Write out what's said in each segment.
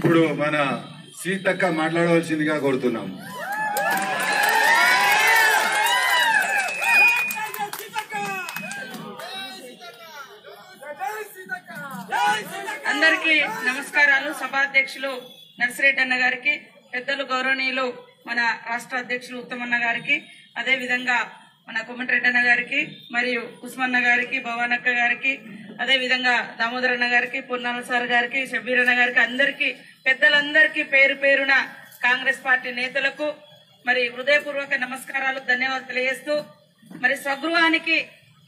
ఇప్పుడు మన సీతక్క మాట్లాడవలసిందిగా కోరుతున్నాం అందరికీ నమస్కారాలు సభాధ్యక్షులు నర్సిరెడ్డి అన్న గారికి పెద్దలు గౌరవనీయులు మన రాష్ట్ర అధ్యక్షులు ఉత్తమన్న గారికి అదే విధంగా మన కొమ్మటిరెడ్డి అన్న గారికి మరియు కుస్మన్న గారికి భవానక్క గారికి అదే విధంగా దామోదర్ అన్న గారికి పొన్నాల సార్ గారికి షబీర్ అన్న గారికి అందరికీ పెద్దలందరికీ పేరు పేరున కాంగ్రెస్ పార్టీ నేతలకు మరి హృదయపూర్వక నమస్కారాలు ధన్యవాదాలు తెలియజేస్తూ మరి స్వగృహానికి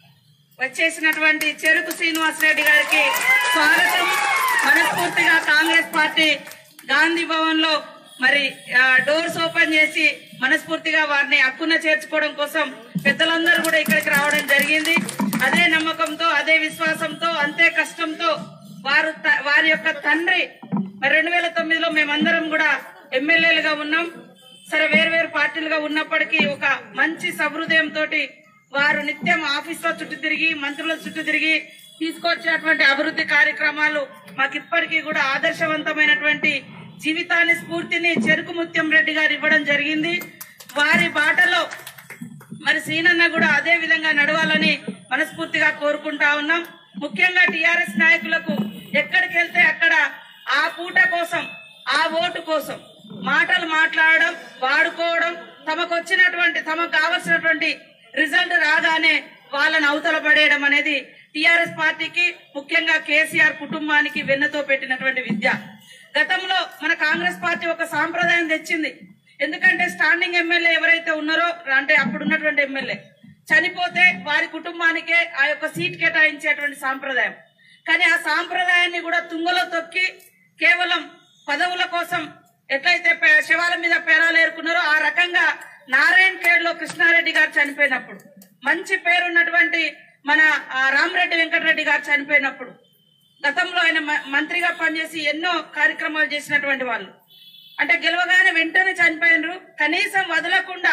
వచ్చేసినటువంటి చెరుకు శ్రీనివాసరెడ్డి గారికి స్వాగతం మనస్ఫూర్తిగా కాంగ్రెస్ పార్టీ గాంధీ భవన్ లో మరి ఆ, డోర్స్ ఓపెన్ చేసి మనస్ఫూర్తిగా వారిని హక్కున చేర్చుకోవడం కోసం పెద్దలందరూ కూడా ఇక్కడికి రావడం జరిగింది అదే నమ్మకంతో అదే విశ్వాసంతో అంతే కష్టంతో వారు త- వారి యొక్క తండ్రి మరి రెండు వేల తొమ్మిదిలో మేమందరం కూడా ఎమ్మెల్యేలుగా ఉన్నాం సరే వేరు వేరు పార్టీలుగా ఉన్నప్పటికీ ఒక మంచి సహృదయం తోటి వారు నిత్యం ఆఫీస్ లో చుట్టూ తిరిగి మంత్రుల చుట్టూ తిరిగి తీసుకొచ్చినటువంటి అభివృద్ధి కార్యక్రమాలు మాకు ఇప్పటికీ కూడా ఆదర్శవంతమైనటువంటి జీవితాన్ని స్ఫూర్తిని చెరుకు ముత్యం రెడ్డి గారు ఇవ్వడం జరిగింది వారి బాటలో మరి శ్రీనన్న కూడా అదే విధంగా నడవాలని మనస్ఫూర్తిగా కోరుకుంటా ఉన్నాం ముఖ్యంగా టిఆర్ఎస్ నాయకులకు ఎక్కడికి వెళ్తే అక్కడ ఆ పూట కోసం ఆ ఓటు కోసం మాటలు మాట్లాడడం వాడుకోవడం తమకు వచ్చినటువంటి తమకు కావలసినటువంటి రిజల్ట్ రాగానే వాళ్ళని అవతల పడేయడం అనేది టిఆర్ఎస్ పార్టీకి ముఖ్యంగా కేసీఆర్ కుటుంబానికి వెన్నతో పెట్టినటువంటి విద్య గతంలో మన కాంగ్రెస్ పార్టీ ఒక సాంప్రదాయం తెచ్చింది ఎందుకంటే స్టాండింగ్ ఎమ్మెల్యే ఎవరైతే ఉన్నారో అంటే అప్పుడు ఉన్నటువంటి ఎమ్మెల్యే చనిపోతే వారి కుటుంబానికే ఆ యొక్క సీట్ కేటాయించేటువంటి సాంప్రదాయం కానీ ఆ సాంప్రదాయాన్ని కూడా తుంగలో తొక్కి కేవలం పదవుల కోసం ఎట్లయితే పే- శవాల మీద పేరాలు ఏరుకున్నారో ఆ రకంగా నారాయణ్ ఖేడ్ లో కృష్ణారెడ్డి గారు చనిపోయినప్పుడు మంచి పేరున్నటువంటి మన ఆ, రామరెడ్డి వెంకటరెడ్డి గారు చనిపోయినప్పుడు గతంలో ఆయన మ- మంత్రిగా పనిచేసి ఎన్నో కార్యక్రమాలు చేసినటువంటి వాళ్ళు అంటే గెలవగానే వెంటనే చనిపోయినరు కనీసం వదలకుండా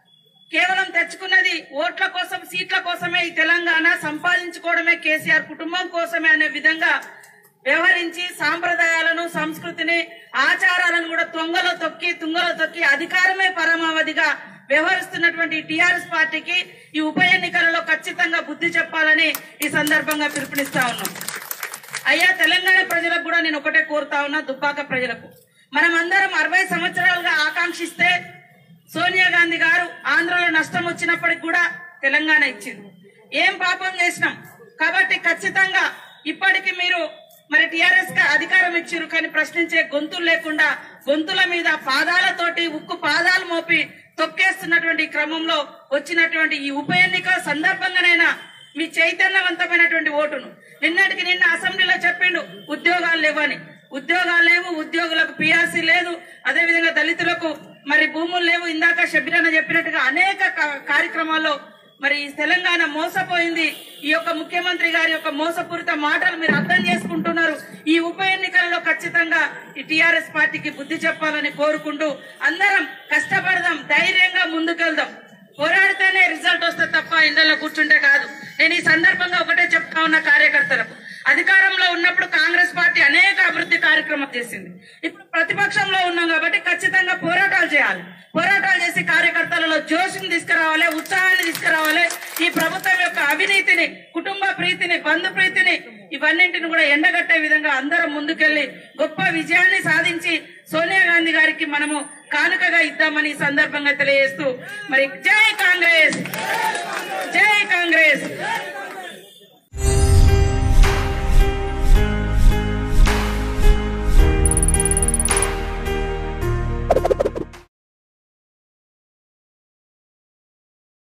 కేవలం తెచ్చుకున్నది ఓట్ల కోసం సీట్ల కోసమే ఈ తెలంగాణ సంపాదించుకోవడమే కేసీఆర్ కుటుంబం కోసమే అనే విధంగా వ్యవహరించి సాంప్రదాయాలను సంస్కృతిని ఆచారాలను కూడా తొంగలో తొక్కి తుంగలో తొక్కి అధికారమే పరమావధిగా వ్యవహరిస్తున్నటువంటి టిఆర్ఎస్ పార్టీకి ఈ ఉప ఎన్నికలలో ఖచ్చితంగా బుద్ధి చెప్పాలని ఈ సందర్భంగా పిలుపునిస్తా ఉన్నాం అయ్యా తెలంగాణ ప్రజలకు కూడా నేను ఒకటే కోరుతా ఉన్నా దుబ్బాక ప్రజలకు మనం అందరం అరవై సంవత్సరాలుగా ఆకాంక్షిస్తే సోనియా గాంధీ గారు ఆంధ్రలో నష్టం వచ్చినప్పటికి కూడా తెలంగాణ ఇచ్చింది ఏం పాపం చేసినాం కాబట్టి ఖచ్చితంగా ఇప్పటికి మీరు మరి టిఆర్ఎస్ కి అధికారం ఇచ్చారు కానీ ప్రశ్నించే గొంతులు లేకుండా గొంతుల మీద పాదాలతోటి ఉక్కు పాదాలు మోపి తొక్కేస్తున్నటువంటి క్రమంలో వచ్చినటువంటి ఈ ఉప ఎన్నిక సందర్భంగానైనా మీ చైతన్యవంతమైనటువంటి ఓటును నిన్నటికి నిన్న అసెంబ్లీలో చెప్పిండు ఉద్యోగాలు లేవని ఉద్యోగాలు లేవు ఉద్యోగులకు పిఆర్సీ లేదు అదేవిధంగా దళితులకు మరి భూములు లేవు ఇందాక షబీరన్న చెప్పినట్టుగా అనేక కా- కార్యక్రమాల్లో మరి ఈ తెలంగాణ మోసపోయింది ఈ యొక్క ముఖ్యమంత్రి గారి యొక్క మోసపూరిత మాటలు మీరు అర్థం చేసుకుంటున్నారు ఈ ఉప ఎన్నికలలో ఖచ్చితంగా ఈ టిఆర్ఎస్ పార్టీకి బుద్ధి చెప్పాలని కోరుకుంటూ అందరం కష్టపడదాం ధైర్యంగా ముందుకెళ్దాం పోరాడితేనే రిజల్ట్ వస్తే తప్ప ఇండ్లలో కూర్చుంటే కాదు నేను ఈ సందర్భంగా ఒకటే చెప్తా ఉన్న కార్యకర్తలకు అధికారంలో ఉన్నప్పుడు కాంగ్రెస్ పార్టీ అనేక అభివృద్ధి కార్యక్రమాలు చేసింది ఇప్పుడు ప్రతిపక్షంలో ఉన్నాం కాబట్టి ఖచ్చితంగా పోరాటాలు చేయాలి పోరాటాలు చేసి కార్యకర్తలలో జోషుని తీసుకురావాలి ఉత్సాహాన్ని తీసుకురావాలి ఈ ప్రభుత్వం యొక్క అవినీతిని కుటుంబ ప్రీతిని బంధు ప్రీతిని ఇవన్నింటిని కూడా ఎండగట్టే విధంగా అందరం ముందుకెళ్లి గొప్ప విజయాన్ని సాధించి సోనియా గాంధీ గారికి మనము కానుకగా ఇద్దామని ఈ సందర్భంగా తెలియజేస్తూ మరి జై కాంగ్రెస్